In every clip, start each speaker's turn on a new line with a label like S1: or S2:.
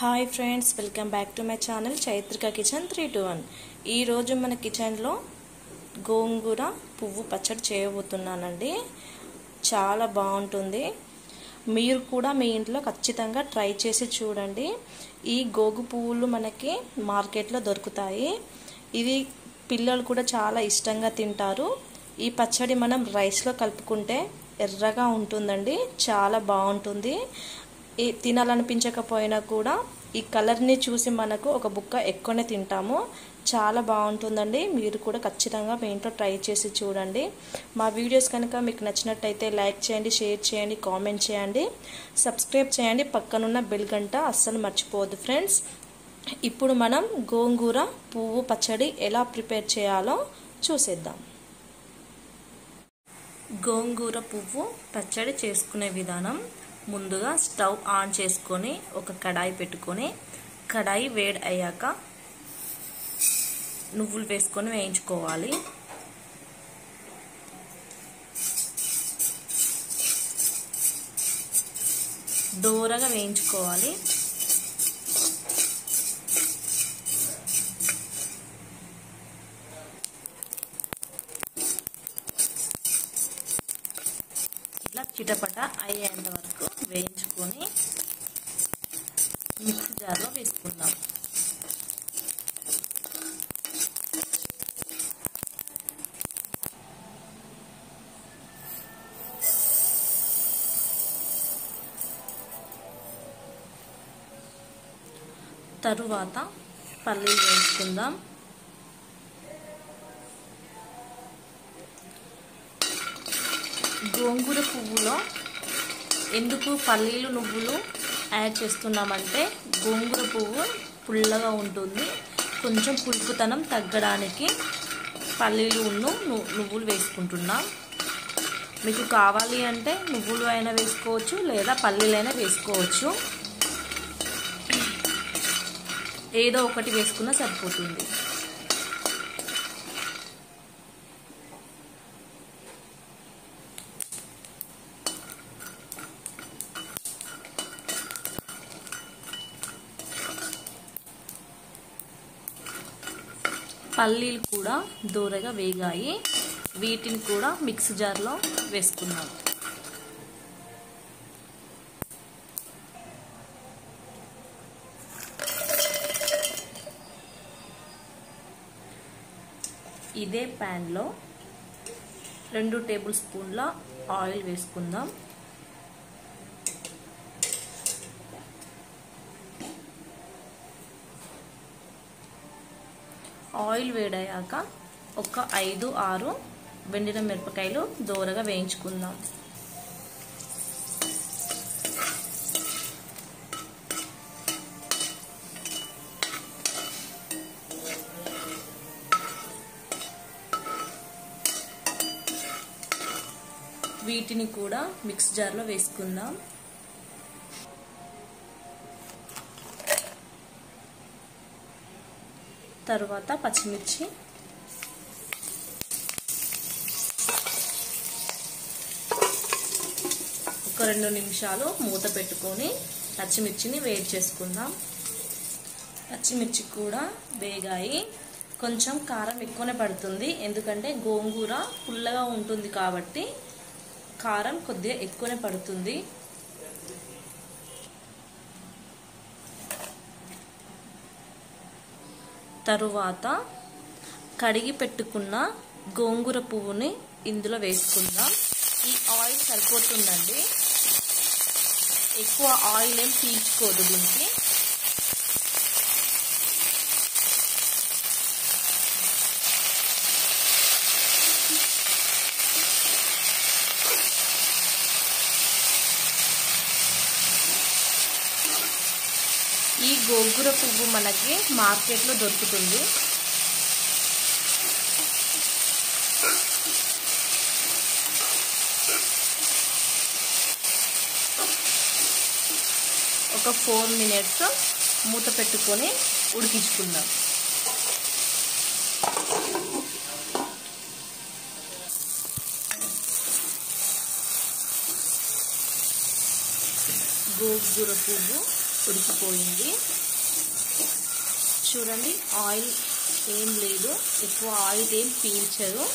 S1: hi friends welcome back to my channel Chaitrika kitchen three two one ఈరోజు మన కిచెన్లో గోంగూర పువ్వు పచ్చడి చేయబోతున్నానండి చాలా బాగుంటుంది మీరు కూడా మీ ఇంట్లో ఖచ్చితంగా ట్రై చేసి చూడండి ఈ గోగు పువ్వులు మనకి మార్కెట్లో దొరుకుతాయి ఇవి పిల్లలు కూడా చాలా ఇష్టంగా తింటారు ఈ పచ్చడి మనం రైస్లో కలుపుకుంటే ఎర్రగా ఉంటుందండి చాలా బాగుంటుంది ఈ తినాలనిపించకపోయినా కూడా ఈ కలర్ని చూసి మనకు ఒక బుక్క ఎక్కువనే తింటాము చాలా బాగుంటుందండి మీరు కూడా ఖచ్చితంగా మీ ఇంట్లో ట్రై చేసి చూడండి మా వీడియోస్ కనుక మీకు నచ్చినట్టయితే లైక్ చేయండి షేర్ చేయండి కామెంట్ చేయండి సబ్స్క్రైబ్ చేయండి పక్కనున్న బెల్ గంట అస్సలు మర్చిపోవద్దు ఫ్రెండ్స్ ఇప్పుడు మనం గోంగూర పువ్వు పచ్చడి ఎలా ప్రిపేర్ చేయాలో చూసేద్దాం గోంగూర పువ్వు పచ్చడి చేసుకునే విధానం ముందుగా స్టవ్ ఆన్ చేసుకొని ఒక కడాయి పెట్టుకొని కడాయి వేడి అయ్యాక నువ్వులు వేసుకొని వేయించుకోవాలి దూరగా వేయించుకోవాలి ఇట్లా చిటపట అయ్యేంత వరకు వేయించుకొని మిక్సీ జార్లో వేసుకుందాం తరువాత పల్లీలు వేసుకుందాం గోంగూర పువ్వులో ఎందుకు పల్లీలు నువ్వులు యాడ్ చేస్తున్నామంటే గోంగూర పువ్వు పుల్లగా ఉంటుంది కొంచెం పులుపుతనం తగ్గడానికి పల్లీలు ఉన్ను నువ్వులు వేసుకుంటున్నాం మీకు కావాలి అంటే నువ్వులు అయినా వేసుకోవచ్చు లేదా పల్లీలైనా వేసుకోవచ్చు ఏదో ఒకటి వేసుకున్నా సరిపోతుంది పల్లీలు కూడా దూరగా వేగాయి వీటిని కూడా మిక్స్ జార్లో వేసుకున్నాం ఇదే ప్యాన్లో రెండు టేబుల్ స్పూన్ల ఆయిల్ వేసుకుందాం ఆయిల్ వేడయ్యాక ఒక ఐదు ఆరు వెండిన మిరపకాయలు దోరగా వేయించుకుందాం వీటిని కూడా మిక్స్ జార్లో వేసుకుందాం తరువాత పచ్చిమిర్చి ఒక రెండు నిమిషాలు మూత పెట్టుకొని పచ్చిమిర్చిని వేడి చేసుకుందాం పచ్చిమిర్చి కూడా వేగాయి కొంచెం కారం ఎక్కువనే పడుతుంది ఎందుకంటే గోంగూర పుల్లగా ఉంటుంది కాబట్టి కారం కొద్దిగా ఎక్కువనే పడుతుంది తరువాత కడిగి పెట్టుకున్న గోంగూర పువ్వుని ఇందులో వేసుకుందాం ఈ ఆయిల్ సరిపోతుందండి ఎక్కువ ఆయిల్ ఏం పీల్చుకోదు దీనికి ఈ గోంగూర పువ్వు మనకి మార్కెట్లో దొరుకుతుంది ఒక ఫోర్ మినిట్స్ మూత పెట్టుకొని ఉడికించుకుందాం గోంగూర పువ్వు ఉడికిపోయింది చూడండి ఆయిల్ ఏం లేదు ఎక్కువ ఆయిల్ ఏం పీల్చదు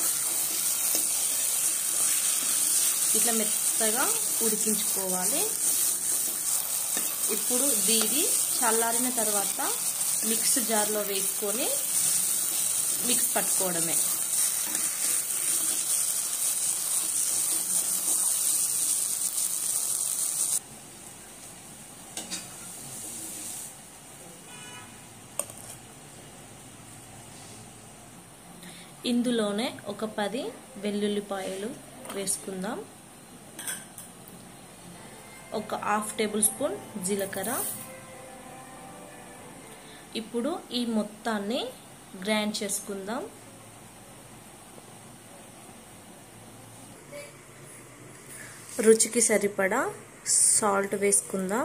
S1: ఇట్లా మెత్తగా ఉడికించుకోవాలి ఇప్పుడు దీది చల్లారిన తర్వాత మిక్స్ జార్లో వేసుకొని మిక్స్ పట్టుకోవడమే ఇందులోనే ఒక పది వెల్లుల్లిపాయలు వేసుకుందాం ఒక హాఫ్ టేబుల్ స్పూన్ జీలకర్ర ఇప్పుడు ఈ మొత్తాన్ని గ్రైండ్ చేసుకుందాం రుచికి సరిపడా సాల్ట్ వేసుకుందాం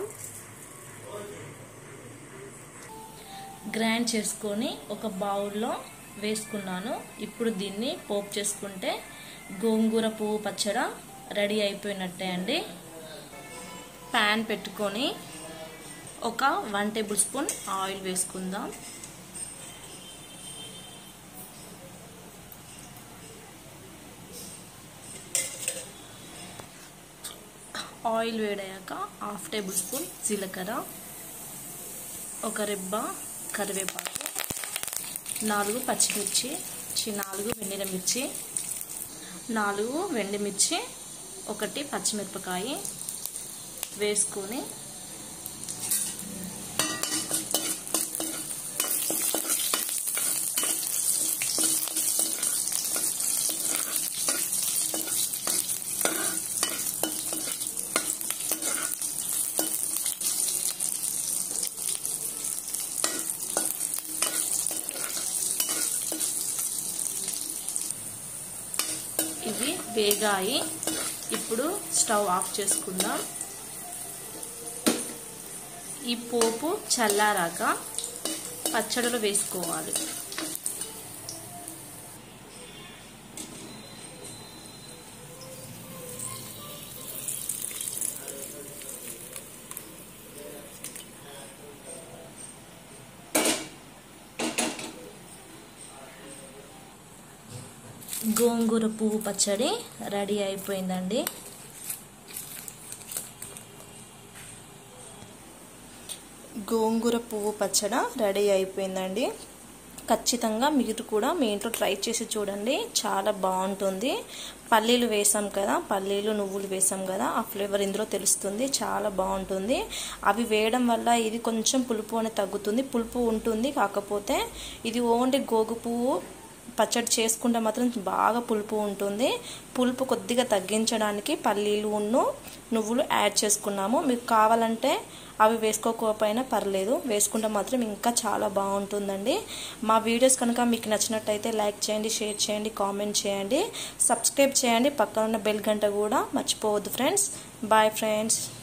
S1: గ్రైండ్ చేసుకొని ఒక బౌల్లో వేసుకున్నాను ఇప్పుడు దీన్ని పోపు చేసుకుంటే గోంగూర పువ్వు పచ్చడ రెడీ అయిపోయినట్టే అండి ప్యాన్ పెట్టుకొని ఒక వన్ టేబుల్ స్పూన్ ఆయిల్ వేసుకుందాం ఆయిల్ వేడయ్యాక హాఫ్ టేబుల్ స్పూన్ జీలకర్ర ఒక రెబ్బ కరివేపాకు నాలుగు పచ్చిమిర్చి నాలుగు వెండిన మిర్చి నాలుగు వెండిమిర్చి ఒకటి పచ్చిమిరపకాయ వేసుకొని ఇవి వేగాయి ఇప్పుడు స్టవ్ ఆఫ్ చేసుకుందాం ఈ పోపు చల్లారాక పచ్చడిలో వేసుకోవాలి గోంగూర పువ్వు పచ్చడి రెడీ అయిపోయిందండి గోంగూర పువ్వు పచ్చడి రెడీ అయిపోయిందండి ఖచ్చితంగా మీరు కూడా మీ ఇంట్లో ట్రై చేసి చూడండి చాలా బాగుంటుంది పల్లీలు వేసాం కదా పల్లీలు నువ్వులు వేసాం కదా ఆ ఫ్లేవర్ ఇందులో తెలుస్తుంది చాలా బాగుంటుంది అవి వేయడం వల్ల ఇది కొంచెం పులుపు అనేది తగ్గుతుంది పులుపు ఉంటుంది కాకపోతే ఇది ఓన్లీ గోగు పువ్వు పచ్చడి చేసుకుంటే మాత్రం బాగా పులుపు ఉంటుంది పులుపు కొద్దిగా తగ్గించడానికి పల్లీలు ఉన్ను నువ్వులు యాడ్ చేసుకున్నాము మీకు కావాలంటే అవి వేసుకోకపోయినా పర్లేదు వేసుకుంటే మాత్రం ఇంకా చాలా బాగుంటుందండి మా వీడియోస్ కనుక మీకు నచ్చినట్టయితే లైక్ చేయండి షేర్ చేయండి కామెంట్ చేయండి సబ్స్క్రైబ్ చేయండి పక్కన ఉన్న బెల్ గంట కూడా మర్చిపోవద్దు ఫ్రెండ్స్ బాయ్ ఫ్రెండ్స్